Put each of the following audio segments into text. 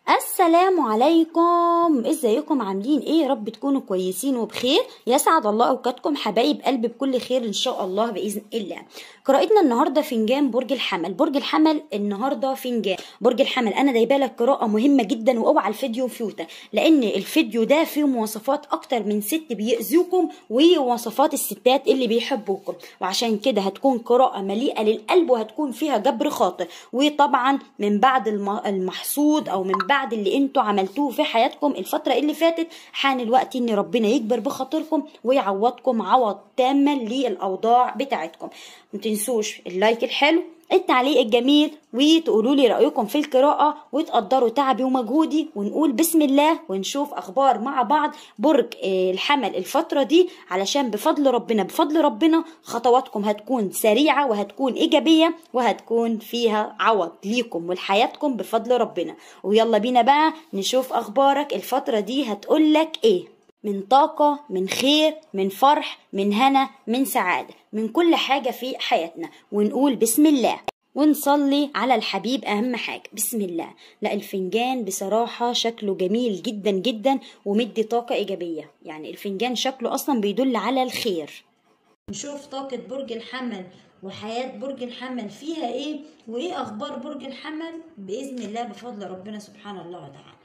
السلام عليكم ازيكم عاملين ايه يا رب تكونوا كويسين وبخير يسعد الله اوقاتكم حبايب قلبي بكل خير ان شاء الله باذن الله قراءتنا النهارده فنجان برج الحمل برج الحمل النهارده فنجان برج الحمل انا جايبه لك قراءه مهمه جدا واوعى الفيديو فيوتا لان الفيديو ده فيه مواصفات اكتر من ست بيأذوكم ومواصفات الستات اللي بيحبوكم وعشان كده هتكون قراءه مليئه للقلب وهتكون فيها جبر خاطر وطبعا من بعد الم- المحصود او من بعد اللي انتوا عملتوه في حياتكم الفتره اللي فاتت حان الوقت ان ربنا يكبر بخاطركم ويعوضكم عوض تاما للاوضاع بتاعتكم ما تنسوش اللايك الحلو التعليق الجميل وتقولوا لي رايكم في القراءه وتقدروا تعبي ومجهودي ونقول بسم الله ونشوف اخبار مع بعض برج آه، الحمل الفتره دي علشان بفضل ربنا بفضل ربنا خطواتكم هتكون سريعه وهتكون ايجابيه وهتكون فيها عوض ليكم ولحياتكم بفضل ربنا ويلا بينا بقى نشوف اخبارك الفتره دي هتقولك ايه من طاقة من خير من فرح من هنا من سعادة من كل حاجة في حياتنا ونقول بسم الله ونصلي على الحبيب أهم حاجة بسم الله لا الفنجان بصراحة شكله جميل جدا جدا ومدي طاقة إيجابية يعني الفنجان شكله أصلا بيدل على الخير نشوف طاقة برج الحمل وحياة برج الحمل فيها ايه وايه اخبار برج الحمل بإذن الله بفضل ربنا سبحانه الله وتعالى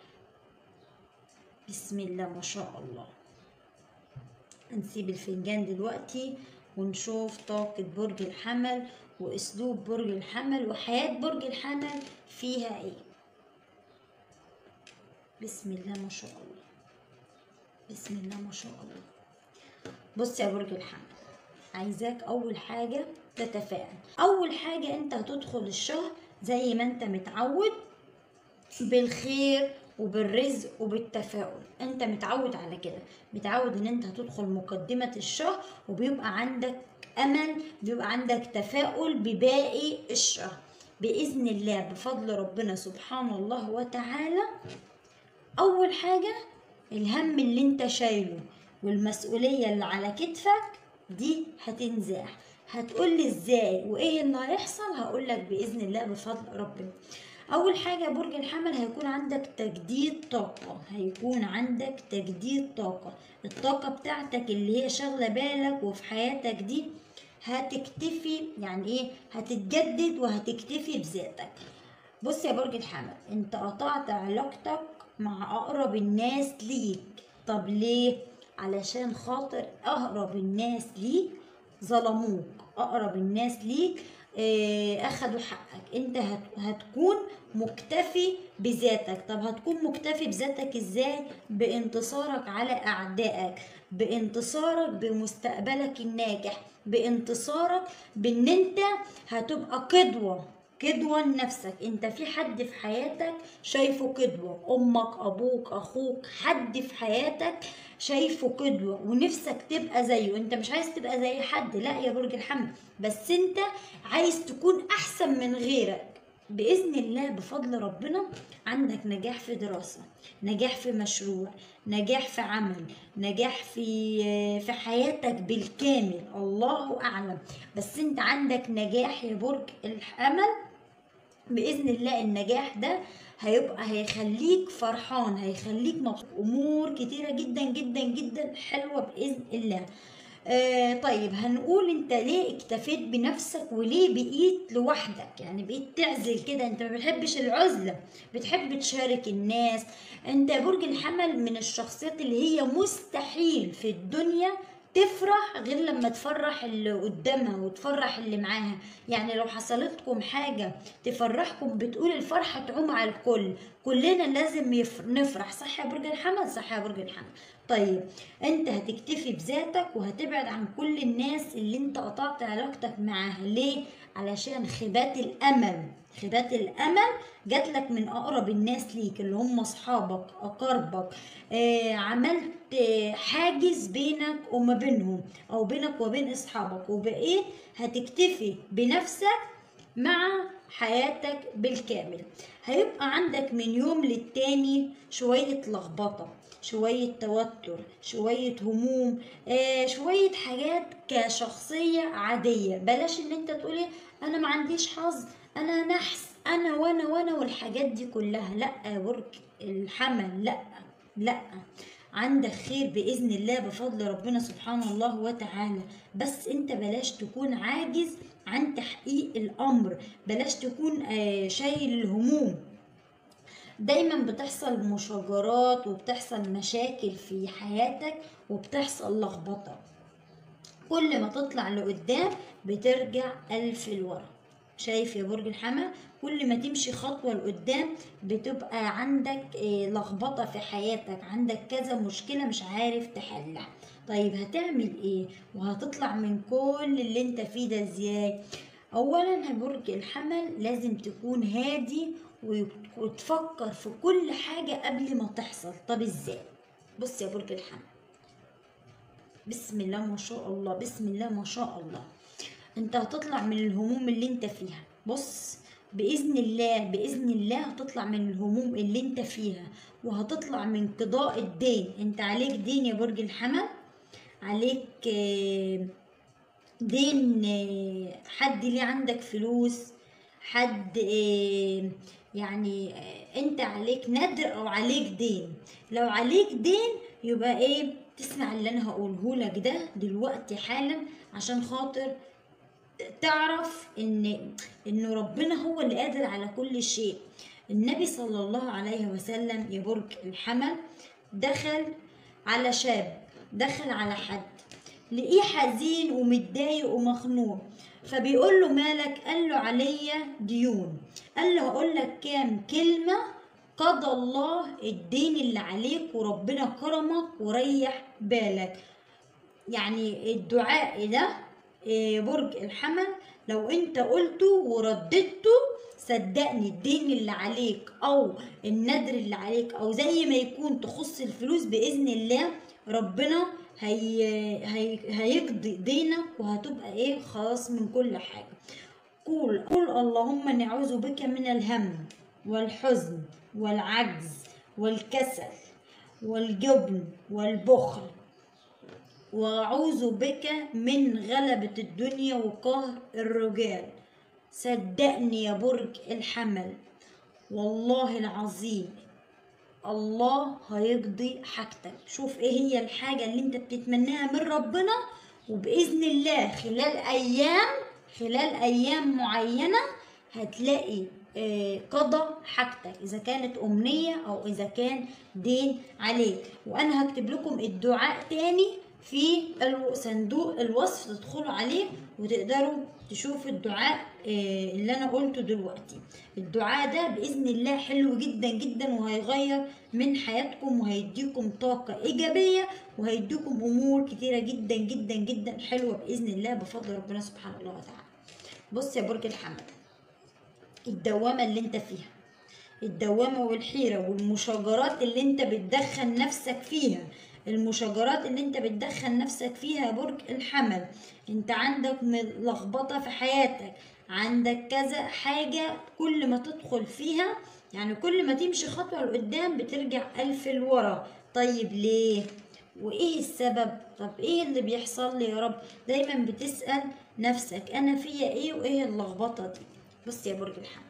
بسم الله ما شاء الله هنسيب الفنجان دلوقتي ونشوف طاقة برج الحمل واسلوب برج الحمل وحياة برج الحمل فيها ايه بسم الله ما شاء الله بسم الله ما شاء الله بص يا برج الحمل عايزاك اول حاجة تتفائل اول حاجة انت هتدخل الشهر زي ما انت متعود بالخير وبالرزق وبالتفاؤل انت متعود على كده متعود ان انت هتدخل مقدمة الشهر وبيبقى عندك امل بيبقى عندك تفاؤل بباقي الشهر بإذن الله بفضل ربنا سبحانه الله وتعالى أول حاجة الهم اللي انت شايله والمسؤولية اللي على كتفك دي هتنزاح هتقولي ازاي وايه اللي هيحصل هقولك بإذن الله بفضل ربنا أول حاجة برج الحمل هيكون عندك تجديد طاقة هيكون عندك تجديد طاقة الطاقة بتاعتك اللي هي شاغلة بالك وفي حياتك دي هتكتفي يعني ايه هتتجدد وهتكتفي بذاتك بص يا برج الحمل انت قطعت علاقتك مع اقرب الناس ليك طب ليه علشان خاطر اقرب الناس ليك ظلموك اقرب الناس ليك آه، اخدوا حقك انت هت- هتكون مكتفي بذاتك طب هتكون مكتفي بذاتك ازاي بانتصارك على اعدائك بانتصارك بمستقبلك الناجح بانتصارك بان انت هتبقى قدوة قدوة لنفسك انت في حد في حياتك شايفه قدوة امك ابوك اخوك حد في حياتك شايفه قدوة ونفسك تبقى زيه انت مش عايز تبقى زي حد لا يا برج الحمل بس انت عايز تكون احسن من غيرك بإذن الله بفضل ربنا عندك نجاح في دراسة نجاح في مشروع نجاح في عمل نجاح في في حياتك بالكامل الله أعلم بس انت عندك نجاح يا برج الحمل باذن الله النجاح ده هيبقى هيخليك فرحان هيخليك مبسوط امور كتيره جدا جدا جدا حلوه باذن الله آه طيب هنقول انت ليه اكتفيت بنفسك وليه بقيت لوحدك يعني بقيت تعزل كده انت ما بتحبش العزله بتحب تشارك الناس انت يا برج الحمل من الشخصيات اللي هي مستحيل في الدنيا تفرح غير لما تفرح اللي قدامها وتفرح اللي معاها يعني لو حصلتكم حاجة تفرحكم بتقول الفرحة تعوم على الكل كلنا لازم يفر... نفرح صح يا برج الحمل صح يا برج الحمل طيب انت هتكتفي بذاتك وهتبعد عن كل الناس اللي انت قطعت علاقتك معاها ليه علشان خيبات الامل خيبات الامل جات لك من اقرب الناس ليك اللي هم اصحابك اقاربك آه عملت آه حاجز بينك وما بينهم او بينك وبين اصحابك وبقيت هتكتفي بنفسك مع حياتك بالكامل هيبقى عندك من يوم للتاني شوية لخبطة شوية توتر شوية هموم آه شوية حاجات كشخصية عادية بلاش ان انت تقولي انا ما عنديش حظ انا نحس انا وانا وانا والحاجات دي كلها لا يا برج الحمل لا لا عندك خير باذن الله بفضل ربنا سبحانه الله وتعالى بس انت بلاش تكون عاجز عن تحقيق الامر بلاش تكون آه، شايل الهموم دايما بتحصل مشاجرات وبتحصل مشاكل في حياتك وبتحصل لخبطه كل ما تطلع لقدام بترجع ألف لورا شايف يا برج الحمل كل ما تمشي خطوة لقدام بتبقى عندك آه، لخبطة في حياتك عندك كذا مشكلة مش عارف تحلها طيب هتعمل ايه وهتطلع من كل اللي انت فيه ده ازاي اولا يا برج الحمل لازم تكون هادي وت- وتفكر في كل حاجة قبل ما تحصل طب ازاي بص يا برج الحمل بسم الله ما شاء الله بسم الله ما شاء الله انت هتطلع من الهموم اللي انت فيها بص بإذن الله بإذن الله هتطلع من الهموم اللي انت فيها وهتطلع من قضاء الدين انت عليك دين يا برج الحمل عليك آه، دين آه، حد ليه عندك فلوس حد آه، يعني آه، انت عليك ندر او عليك دين لو عليك دين يبقى ايه تسمع اللي انا هقوله لك ده دلوقتي حالا عشان خاطر تعرف ان ان ربنا هو اللي قادر على كل شيء النبي صلى الله عليه وسلم يا برج الحمل دخل على شاب دخل على حد لقيه حزين ومتضايق ومخنوق فبيقول له مالك قال له عليا ديون قال له هقول لك كام كلمة قضى الله الدين اللي عليك وربنا كرمك وريح بالك يعني الدعاء ده إيه، برج الحمل لو انت قلته ورددته صدقني الدين اللي عليك او الندر اللي عليك او زي ما يكون تخص الفلوس باذن الله ربنا هي هي هيقضي دينك وهتبقى ايه خلاص من كل حاجه قول قول اللهم نعوذ بك من الهم والحزن والعجز والكسل والجبن والبخل وأعوذ بك من غلبة الدنيا وقهر الرجال صدقني يا برج الحمل والله العظيم الله هيقضي حاجتك شوف ايه هي الحاجة اللي انت بتتمناها من ربنا وبإذن الله خلال أيام خلال أيام معينة هتلاقي آه، قضى حاجتك إذا كانت أمنية أو إذا كان دين عليك وأنا هكتب لكم الدعاء تاني في الو- صندوق الوصف تدخلوا عليه وتقدروا تشوفوا الدعاء آه، اللي انا قلته دلوقتي الدعاء ده باذن الله حلو جدا جدا وهيغير من حياتكم وهيديكم طاقه ايجابيه وهيديكم امور كتيره جدا جدا جدا حلوه باذن الله بفضل ربنا سبحانه الله وتعالى بص يا برج الحمل الدوامه اللي انت فيها الدوامة والحيرة والمشاجرات اللي انت بتدخل نفسك فيها المشاجرات اللي انت بتدخل نفسك فيها يا برج الحمل انت عندك لخبطة في حياتك عندك كذا حاجة كل ما تدخل فيها يعني كل ما تمشي خطوة لقدام بترجع ألف لورا طيب ليه؟ وإيه السبب؟ طب إيه اللي بيحصل لي يا رب؟ دايما بتسأل نفسك أنا فيا إيه وإيه اللخبطة دي؟ بص يا برج الحمل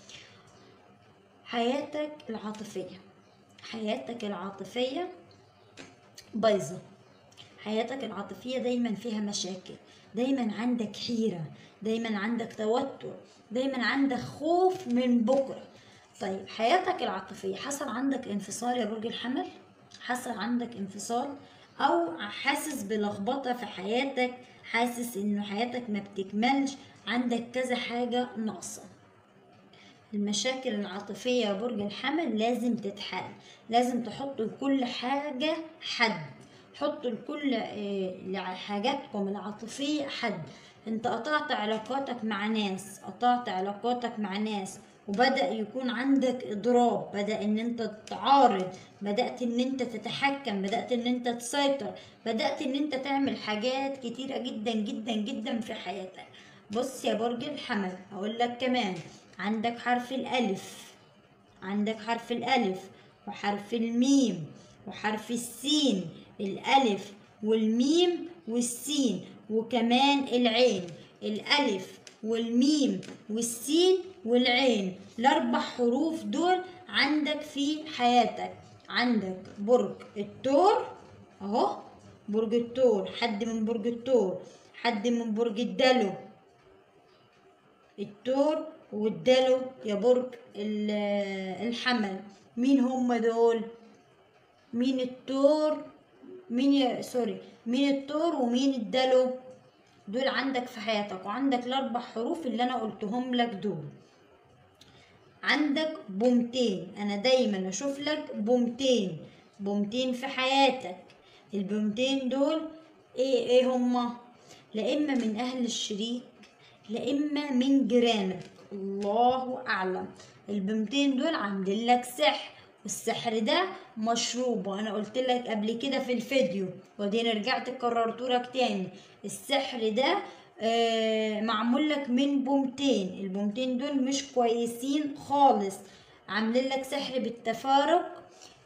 حياتك العاطفية حياتك العاطفية بايظة حياتك العاطفية دايما فيها مشاكل دايما عندك حيرة دايما عندك توتر دايما عندك خوف من بكرة طيب حياتك العاطفية حصل عندك انفصال يا برج الحمل حصل عندك انفصال او حاسس بلخبطة في حياتك حاسس انه حياتك ما بتكملش عندك كذا حاجة ناقصة المشاكل العاطفية يا برج الحمل لازم تتحل لازم تحط لكل حاجة حد حطوا لكل آه، حاجاتكم العاطفية حد انت قطعت علاقاتك مع ناس قطعت علاقاتك مع ناس وبدأ يكون عندك إضراب بدأ إن أنت تعارض بدأت إن أنت تتحكم بدأت إن أنت تسيطر بدأت إن أنت تعمل حاجات كتيرة جدا جدا جدا في حياتك بص يا برج الحمل هقول لك كمان عندك حرف الألف عندك حرف الألف وحرف الميم وحرف السين الألف والميم والسين وكمان العين الألف والميم والسين والعين الاربع حروف دول عندك في حياتك عندك برج الثور اهو برج الثور حد من برج الثور حد من برج الدلو الثور والدلو يا برج ال- الحمل مين هم دول مين الثور مين يا سوري مين الثور ومين الدلو دول عندك في حياتك وعندك الاربع حروف اللي انا قلتهم لك دول عندك بومتين انا دايما اشوف لك بومتين بومتين في حياتك البومتين دول ايه ايه هما لا اما من اهل الشريك لا اما من جيرانك الله اعلم البومتين دول عاملين لك سحر والسحر ده مشروب وانا قلت لك قبل كده في الفيديو وبعدين رجعت كررته لك تاني السحر ده آه معمول لك من بومتين البومتين دول مش كويسين خالص عاملين لك سحر بالتفارق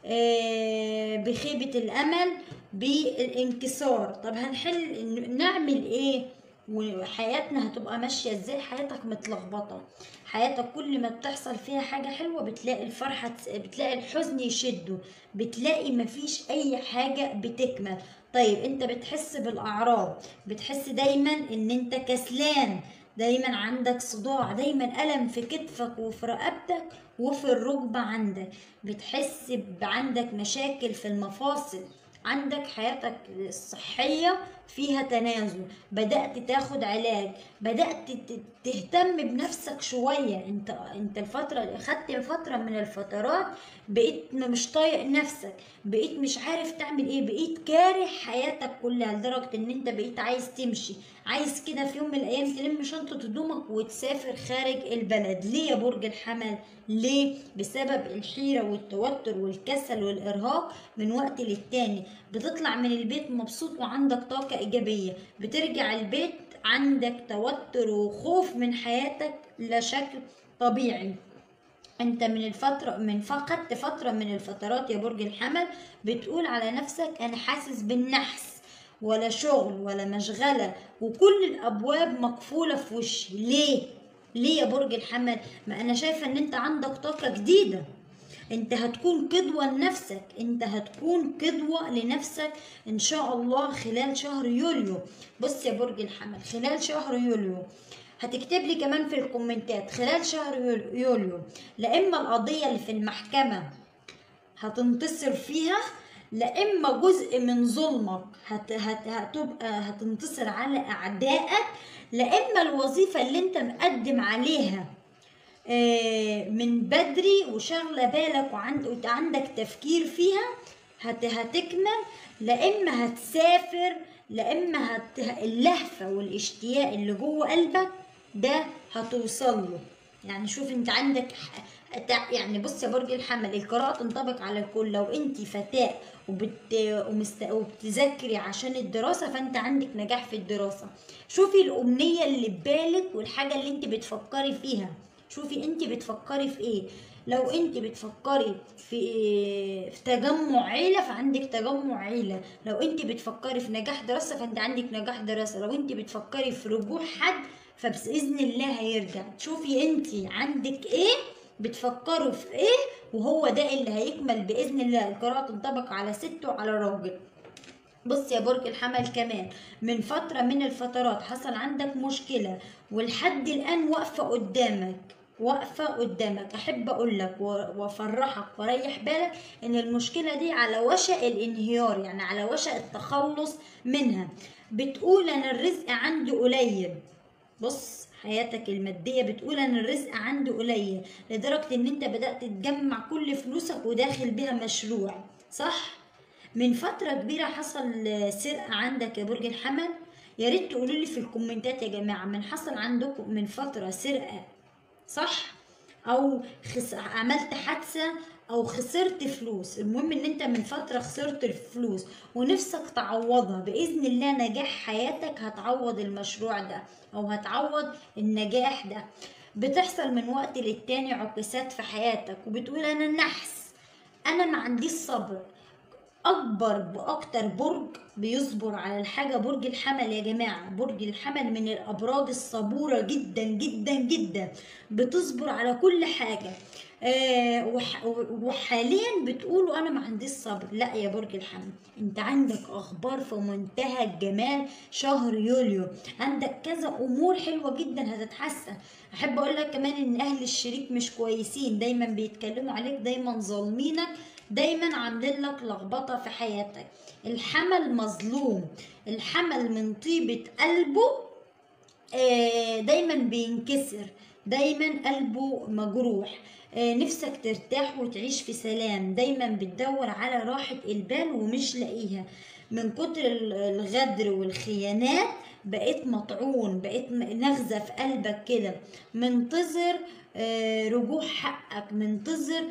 آه بخيبة الأمل بالانكسار طب هنحل نعمل ايه وحياتنا هتبقى ماشية ازاي حياتك متلخبطة حياتك كل ما بتحصل فيها حاجة حلوة بتلاقي الفرحة تس- بتلاقي الحزن يشده بتلاقي مفيش اي حاجة بتكمل طيب انت بتحس بالاعراض بتحس دايما ان انت كسلان دايما عندك صداع دايما ألم في كتفك وفي رقبتك وفي الركبة عندك بتحس ب- عندك مشاكل في المفاصل عندك حياتك الصحية فيها تنازل بدأت تاخد علاج بدأت ت- تهتم بنفسك شوية انت انت الفترة خدت فترة من الفترات بقيت م- مش طايق نفسك بقيت مش عارف تعمل ايه بقيت كاره حياتك كلها لدرجة ان انت بقيت عايز تمشي عايز كده في يوم من الايام تلم شنطة هدومك وتسافر خارج البلد ليه يا برج الحمل ليه بسبب الحيرة والتوتر والكسل والارهاق من وقت للتاني بتطلع من البيت مبسوط وعندك طاقة ايجابية بترجع البيت عندك توتر وخوف من حياتك لا شكل طبيعي انت من الفترة من فقدت فترة من الفترات يا برج الحمل بتقول على نفسك انا حاسس بالنحس ولا شغل ولا مشغلة وكل الابواب مقفولة في وشي ليه ليه يا برج الحمل ما انا شايفة ان انت عندك طاقة جديدة انت هتكون قدوة لنفسك انت هتكون قدوة لنفسك ان شاء الله خلال شهر يوليو بص يا برج الحمل خلال شهر يوليو هتكتب لي كمان في الكومنتات خلال شهر يول- يوليو لا اما القضية اللي في المحكمة هتنتصر فيها لا اما جزء من ظلمك هت هت هتبقى هتنتصر على اعدائك لا اما الوظيفة اللي انت مقدم عليها آه، من بدري وشغلة بالك وعند وعندك تفكير فيها هت هتكمل لا اما هتسافر لا اما هت اللهفة والاشتياق اللي جوه قلبك ده هتوصل له يعني شوف انت عندك ح- تع- يعني بص يا برج الحمل القراءة تنطبق على الكل لو انت فتاة وبت... ومست... وبتذاكري عشان الدراسة فانت عندك نجاح في الدراسة شوفي الأمنية اللي ببالك والحاجة اللي انت بتفكري فيها شوفي انت بتفكري في ايه لو انت بتفكري في في تجمع عيلة فعندك تجمع عيلة لو انت بتفكري في نجاح دراسة فانت عندك نجاح دراسة لو انت بتفكري في رجوع حد فبإذن الله هيرجع شوفي انت عندك ايه بتفكروا في ايه وهو ده اللي هيكمل بإذن الله القراءة تنطبق على ست وعلى راجل بص يا برج الحمل كمان من فترة من الفترات حصل عندك مشكلة ولحد الآن واقفة قدامك واقفة قدامك أحب أقول لك و- وأفرحك وأريح بالك إن المشكلة دي على وشك الانهيار يعني على وشك التخلص منها بتقول أنا الرزق عندي قليل بص حياتك المادية بتقول أن الرزق عندي قليل لدرجة إن أنت بدأت تجمع كل فلوسك وداخل بيها مشروع صح؟ من فترة كبيرة حصل سرقة عندك يا برج الحمل يا ريت تقولوا لي في الكومنتات يا جماعة من حصل عندكم من فترة سرقة صح او خس... عملت حادثة او خسرت فلوس المهم ان انت من فترة خسرت الفلوس ونفسك تعوضها باذن الله نجاح حياتك هتعوض المشروع ده او هتعوض النجاح ده بتحصل من وقت للتاني عكسات في حياتك وبتقول انا نحس انا ما عنديش صبر اكبر باكتر برج بيصبر على الحاجه برج الحمل يا جماعه برج الحمل من الابراج الصبوره جدا جدا جدا بتصبر على كل حاجه آه وح وحاليا بتقولوا انا ما عنديش صبر لا يا برج الحمل انت عندك اخبار في منتهى الجمال شهر يوليو عندك كذا امور حلوه جدا هتتحسن احب اقول لك كمان ان اهل الشريك مش كويسين دايما بيتكلموا عليك دايما ظالمينك دايما عاملين لك لخبطه في حياتك الحمل مظلوم الحمل من طيبه قلبه آه دايما بينكسر دايما قلبه مجروح آه نفسك ترتاح وتعيش في سلام دايما بتدور على راحة البال ومش لاقيها من كتر الغدر والخيانات بقيت مطعون بقيت نغزة في قلبك كده منتظر آه رجوع حقك منتظر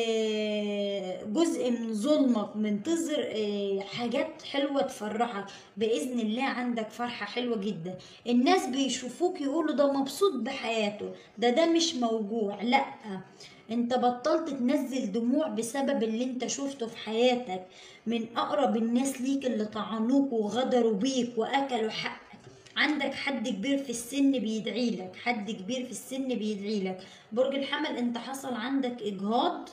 آه جزء من ظلمك منتظر آه حاجات حلوة تفرحك بإذن الله عندك فرحة حلوة جدا الناس بيشوفوك يقولوا ده مبسوط بحياته ده ده مش موجوع لأ انت بطلت تنزل دموع بسبب اللي انت شفته في حياتك من أقرب الناس ليك اللي طعنوك وغدروا بيك وأكلوا حقك عندك حد كبير في السن بيدعي لك حد كبير في السن بيدعي لك برج الحمل انت حصل عندك اجهاض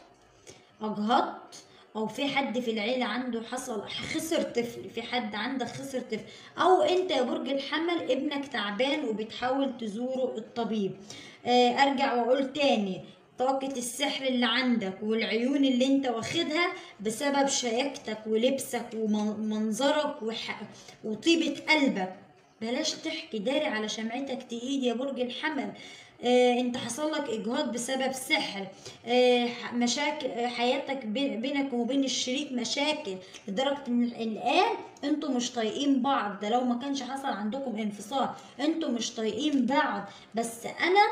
اجهضت او في حد في العيله عنده حصل خسر طفل في حد عندك خسر طفل او انت يا برج الحمل ابنك تعبان وبتحاول تزوره الطبيب آه ارجع واقول تاني طاقة السحر اللي عندك والعيون اللي انت واخدها بسبب شياكتك ولبسك ومنظرك وح... وطيبة قلبك بلاش تحكي داري على شمعتك تقيد يا برج الحمل آه انت حصل لك اجهاض بسبب سحر آه مشاكل آه حياتك بينك وبين الشريك مشاكل لدرجه ان الان انتوا مش طايقين بعض ده لو ما كانش حصل عندكم انفصال انتوا مش طايقين بعض بس انا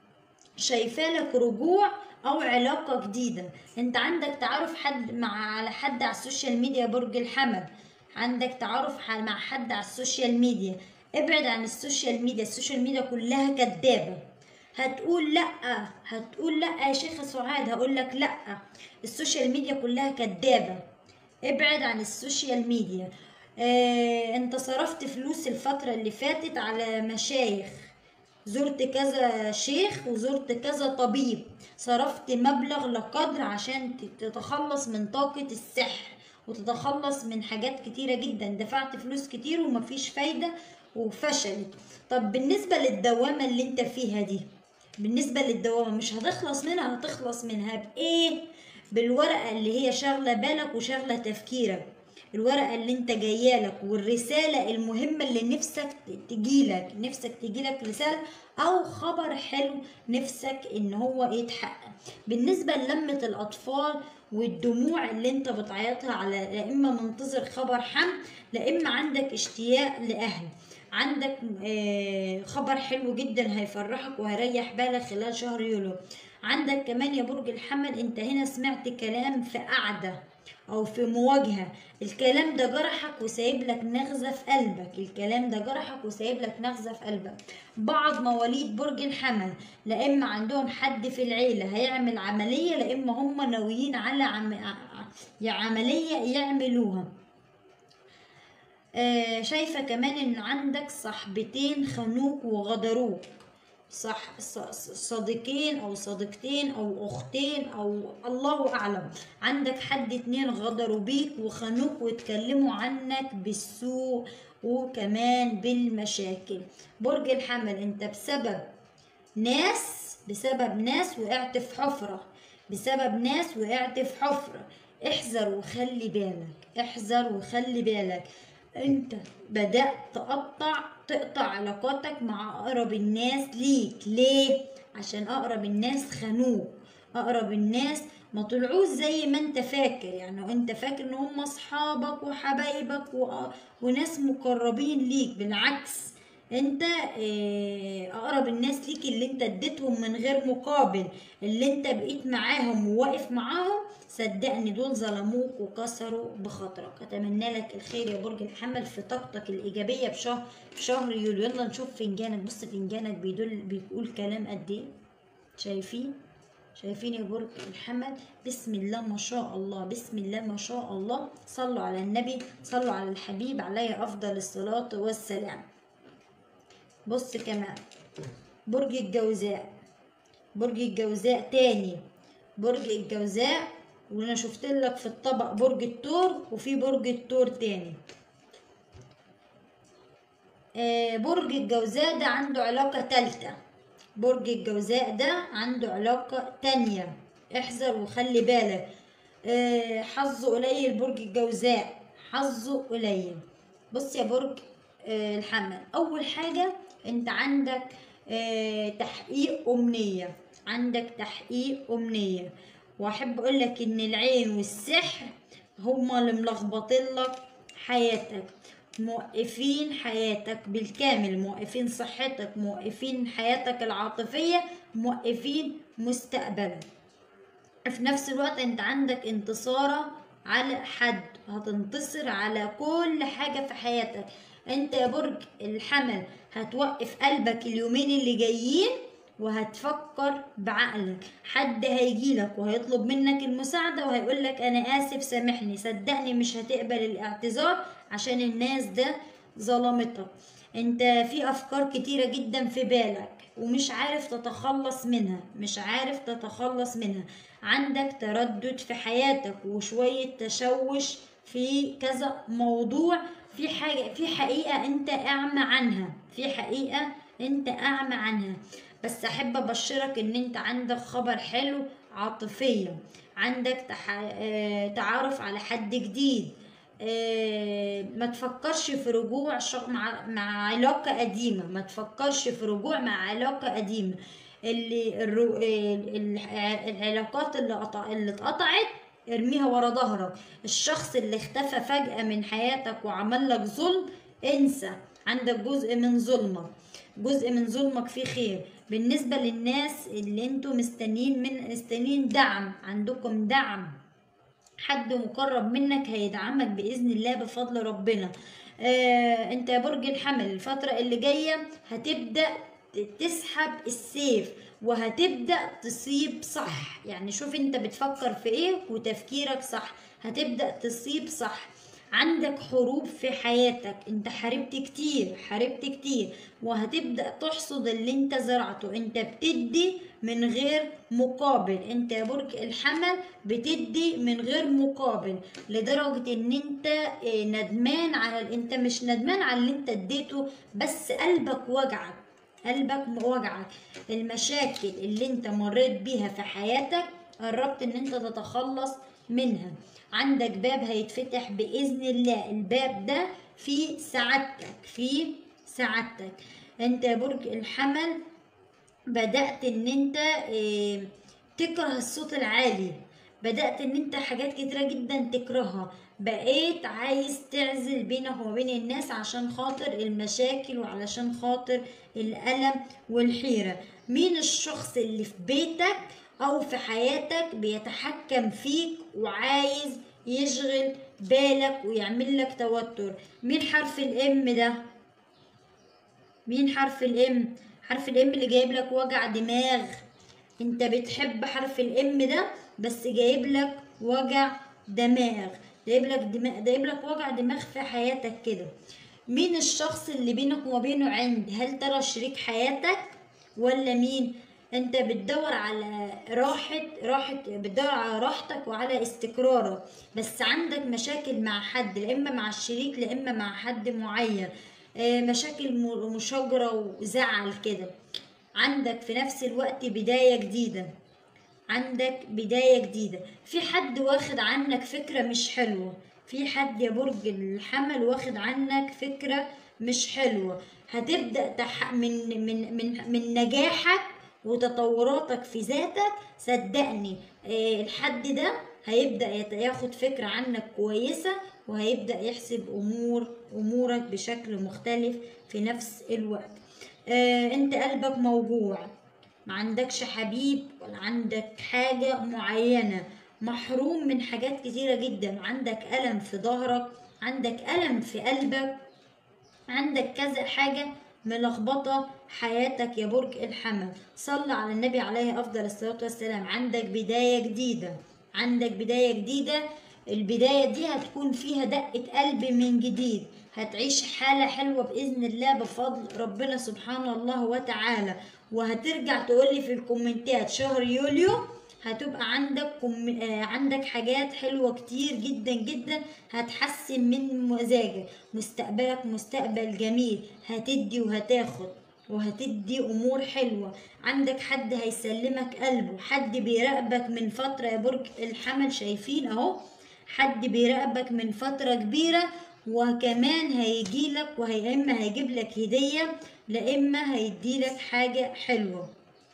شايفاه لك رجوع او علاقه جديده انت عندك تعارف حد مع على حد على السوشيال ميديا برج الحمل عندك تعارف مع حد على السوشيال ميديا ابعد عن السوشيال ميديا السوشيال ميديا كلها كدابة هتقول لا هتقول لا يا شيخة سعاد هقول لك لا السوشيال ميديا كلها كدابة ابعد عن السوشيال ميديا اه انت صرفت فلوس الفترة اللي فاتت على مشايخ زرت كذا شيخ وزرت كذا طبيب صرفت مبلغ لقدر عشان تتخلص من طاقة السحر وتتخلص من حاجات كتيرة جدا دفعت فلوس كتير ومفيش فايدة وفشلت طب بالنسبة للدوامة اللي انت فيها دي بالنسبة للدوامة مش هتخلص منها هتخلص منها بإيه بالورقة اللي هي شاغلة بالك وشاغلة تفكيرك الورقة اللي انت جايالك والرسالة المهمة اللي نفسك تجيلك نفسك تجيلك رسالة او خبر حلو نفسك ان هو يتحقق بالنسبة للمة الاطفال والدموع اللي انت بتعيطها على لا اما منتظر خبر حمل لا اما عندك اشتياق لاهل عندك خبر حلو جدا هيفرحك وهيريح بالك خلال شهر يوليو عندك كمان يا برج الحمل انت هنا سمعت كلام في قعده او في مواجهه الكلام ده جرحك وسايب لك نغزه في قلبك الكلام ده جرحك وسايب لك نغزه في قلبك بعض مواليد برج الحمل لا اما عندهم حد في العيله هيعمل عمليه لا اما هم ناويين على عم... عمليه يعملوها آه شايفه كمان ان عندك صاحبتين خانوك وغدروك صح صديقين او صديقتين او اختين او الله اعلم عندك حد اتنين غدروا بيك وخانوك واتكلموا عنك بالسوء وكمان بالمشاكل برج الحمل انت بسبب ناس بسبب ناس وقعت في حفرة بسبب ناس وقعت في حفرة احذر وخلي بالك احذر وخلي بالك انت بدأت تقطع تقطع علاقاتك مع أقرب الناس ليك ليه؟ عشان أقرب الناس خانوك أقرب الناس ما طلعوش زي ما انت فاكر يعني انت فاكر ان هم اصحابك وحبايبك و... وناس مقربين ليك بالعكس انت اقرب الناس ليك اللي انت اديتهم من غير مقابل اللي انت بقيت معاهم وواقف معاهم صدقني دول ظلموك وكسروا بخاطرك اتمنى لك الخير يا برج الحمل في طاقتك الايجابيه بشهر في شهر يوليو يلا نشوف فنجانك بص فنجانك بيدل بيقول كلام قد ايه شايفين شايفين يا برج الحمل بسم الله ما شاء الله بسم الله ما شاء الله صلوا على النبي صلوا على الحبيب عليه افضل الصلاه والسلام بص كمان برج الجوزاء برج الجوزاء تاني برج الجوزاء وانا شفت لك في الطبق برج الثور وفي برج الثور تاني آه برج الجوزاء ده عنده علاقة تالتة برج الجوزاء ده عنده علاقة تانية احذر وخلي بالك آه حظه قليل برج الجوزاء حظه قليل بص يا برج آه الحمل اول حاجة انت عندك آه تحقيق امنية عندك تحقيق امنية واحب اقول لك ان العين والسحر هما اللي ملخبطين لك حياتك موقفين حياتك بالكامل موقفين صحتك موقفين حياتك العاطفية موقفين مستقبلك في نفس الوقت انت عندك انتصارة على حد هتنتصر على كل حاجة في حياتك انت يا برج الحمل هتوقف قلبك اليومين اللي جايين وهتفكر بعقلك حد هيجيلك وهيطلب منك المساعدة وهيقولك أنا آسف سامحني صدقني مش هتقبل الاعتذار عشان الناس ده ظلمتك انت في أفكار كتيرة جدا في بالك ومش عارف تتخلص منها مش عارف تتخلص منها عندك تردد في حياتك وشوية تشوش في كذا موضوع في حاجة في حقيقة انت اعمى عنها في حقيقة انت اعمى عنها بس احب ابشرك ان انت عندك خبر حلو عاطفيا عندك تح... آه... تعارف على حد جديد آه... ما تفكرش في رجوع شغ... مع... مع علاقة قديمة ما تفكرش في رجوع مع علاقة قديمة اللي الرو... ال... العلاقات اللي قطع... اللي اتقطعت ارميها ورا ظهرك الشخص اللي اختفى فجأة من حياتك وعمل لك ظلم انسى عندك جزء من ظلمك جزء من ظلمك فيه خير بالنسبة للناس اللي انتوا مستنيين من مستنيين دعم عندكم دعم حد مقرب منك هيدعمك بإذن الله بفضل ربنا آه انت يا برج الحمل الفترة اللي جاية هتبدأ تسحب السيف وهتبدأ تصيب صح يعني شوف انت بتفكر في ايه وتفكيرك صح هتبدأ تصيب صح عندك حروب في حياتك انت حاربت كتير حاربت كتير وهتبدأ تحصد اللي انت زرعته انت بتدي من غير مقابل انت يا برج الحمل بتدي من غير مقابل لدرجة ان انت ندمان على انت مش ندمان على اللي انت اديته بس قلبك وجعك قلبك وجعك المشاكل اللي انت مريت بيها في حياتك قربت ان انت تتخلص منها عندك باب هيتفتح بإذن الله الباب ده في سعادتك في سعادتك انت يا برج الحمل بدأت ان انت اه تكره الصوت العالي بدأت ان انت حاجات كتيرة جدا تكرهها بقيت عايز تعزل بينك وبين الناس عشان خاطر المشاكل وعلشان خاطر الألم والحيرة مين الشخص اللي في بيتك أو في حياتك بيتحكم فيك وعايز يشغل بالك ويعمل لك توتر مين حرف الام ده مين حرف الام حرف الام اللي جايب لك وجع دماغ انت بتحب حرف الام ده بس جايب لك وجع دماغ جايب لك دماغ جايب لك وجع دماغ في حياتك كده مين الشخص اللي بينك وبينه عند هل ترى شريك حياتك ولا مين انت بتدور على راحة راحة بتدور على راحتك وعلى استقرارك بس عندك مشاكل مع حد لا اما مع الشريك لا اما مع حد معين اه مشاكل مشاجرة وزعل كده عندك في نفس الوقت بداية جديدة عندك بداية جديدة في حد واخد عنك فكرة مش حلوة في حد يا برج الحمل واخد عنك فكرة مش حلوة هتبدأ تح من من من من نجاحك وتطوراتك في ذاتك صدقني الحد ده هيبدأ ياخد فكرة عنك كويسة وهيبدأ يحسب أمور أمورك بشكل مختلف في نفس الوقت انت قلبك موجوع ما عندكش حبيب ولا عندك حاجة معينة محروم من حاجات كتيرة جدا عندك ألم في ظهرك عندك ألم في قلبك عندك كذا حاجة ملخبطة حياتك يا برج الحمل صل على النبي عليه أفضل الصلاة والسلام عندك بداية جديدة عندك بداية جديدة البداية دي هتكون فيها دقة قلب من جديد هتعيش حالة حلوة بإذن الله بفضل ربنا سبحانه الله وتعالى وهترجع تقولي في الكومنتات شهر يوليو هتبقى عندك كم... آه عندك حاجات حلوة كتير جدا جدا هتحسن من مزاجك مستقبلك مستقبل جميل هتدي وهتاخد وهتدي امور حلوه عندك حد هيسلمك قلبه حد بيراقبك من فتره يا برج الحمل شايفين اهو حد بيراقبك من فتره كبيره وكمان هيجيلك وهي اما هيجيب لك هديه لا اما هيديلك حاجه حلوه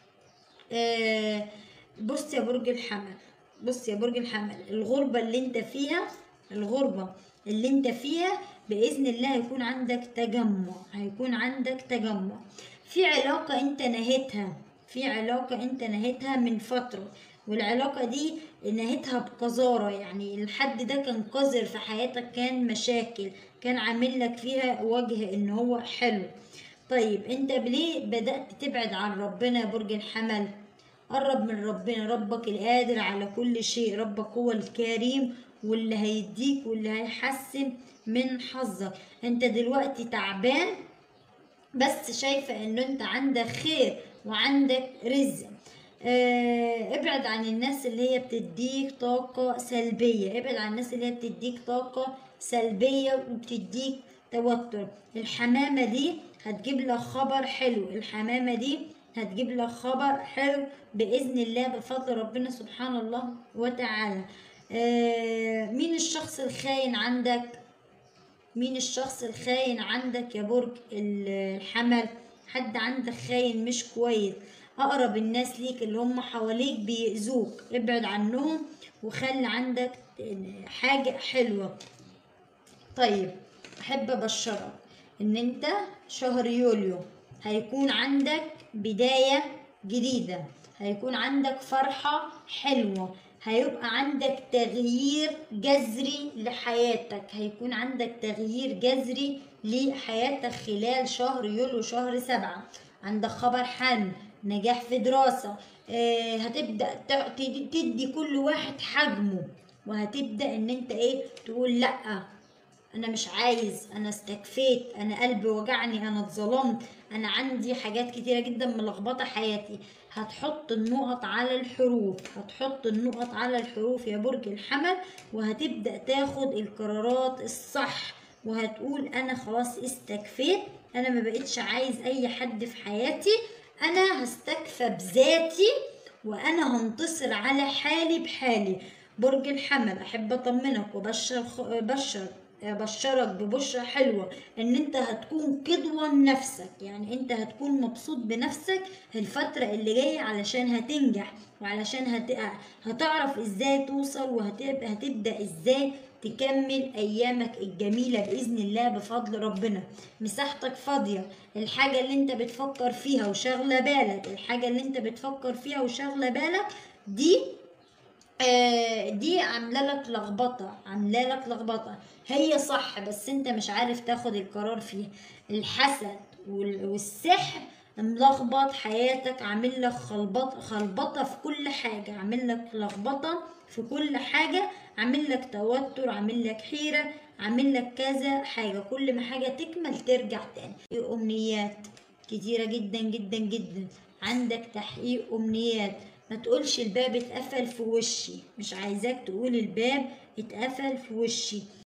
آه بص يا برج الحمل بص يا برج الحمل الغربة اللي انت فيها الغربة اللي انت فيها بإذن الله هيكون عندك تجمع هيكون عندك تجمع في علاقة انت نهيتها في علاقة انت نهيتها من فترة والعلاقة دي نهيتها بقذارة يعني الحد ده كان قذر في حياتك كان مشاكل كان عامل لك فيها وجه ان هو حلو طيب انت ليه بدأت تبعد عن ربنا يا برج الحمل قرب من ربنا ربك القادر على كل شيء ربك هو الكريم واللي هيديك واللي هيحسن من حظك انت دلوقتي تعبان بس شايفة ان انت عندك خير وعندك رزق اه ابعد عن الناس اللي هي بتديك طاقة سلبية ابعد عن الناس اللي هي بتديك طاقة سلبية وبتديك توتر الحمامة دي هتجيب لك خبر حلو الحمامة دي هتجيب لك خبر حلو بإذن الله بفضل ربنا سبحانه الله وتعالى آه مين الشخص الخاين عندك مين الشخص الخاين عندك يا برج الحمل حد عندك خاين مش كويس أقرب الناس ليك اللي هم حواليك بيأذوك ابعد عنهم وخلي عندك حاجة حلوة طيب أحب أبشرك إن أنت شهر يوليو هيكون عندك بداية جديدة هيكون عندك فرحة حلوة هيبقى عندك تغيير جذري لحياتك هيكون عندك تغيير جذري لحياتك خلال شهر يوليو شهر سبعة عندك خبر حلم نجاح في دراسة آه هتبدأ تدي كل واحد حجمه وهتبدأ ان انت ايه تقول لأ انا مش عايز انا استكفيت انا قلبي وجعني انا اتظلمت انا عندي حاجات كتيره جدا ملخبطه حياتي هتحط النقط على الحروف هتحط النقط على الحروف يا برج الحمل وهتبدا تاخد القرارات الصح وهتقول انا خلاص استكفيت انا ما بقتش عايز اي حد في حياتي انا هستكفى بذاتي وانا هنتصر على حالي بحالي برج الحمل احب اطمنك وبشر بشر بشرك ببشرة حلوة ان انت هتكون قدوة لنفسك يعني انت هتكون مبسوط بنفسك الفترة اللي جاية علشان هتنجح وعلشان هت... هتعرف ازاي توصل وهتبدأ ازاي تكمل ايامك الجميلة باذن الله بفضل ربنا مساحتك فاضية الحاجة اللي انت بتفكر فيها وشاغلة بالك الحاجة اللي انت بتفكر فيها وشاغلة بالك دي آه دي عامله لك لخبطه عامله لك لخبطه هي صح بس انت مش عارف تاخد القرار فيها الحسد والسحر ملخبط حياتك عامل لك خلبطه خلبطه في كل حاجه عامل لك لخبطه في كل حاجه عامل لك توتر عامل لك حيره عامل لك كذا حاجه كل ما حاجه تكمل ترجع تاني امنيات كتيره جدا جدا جدا عندك تحقيق امنيات ما تقولش الباب اتقفل في وشي مش عايزاك تقول الباب اتقفل في وشي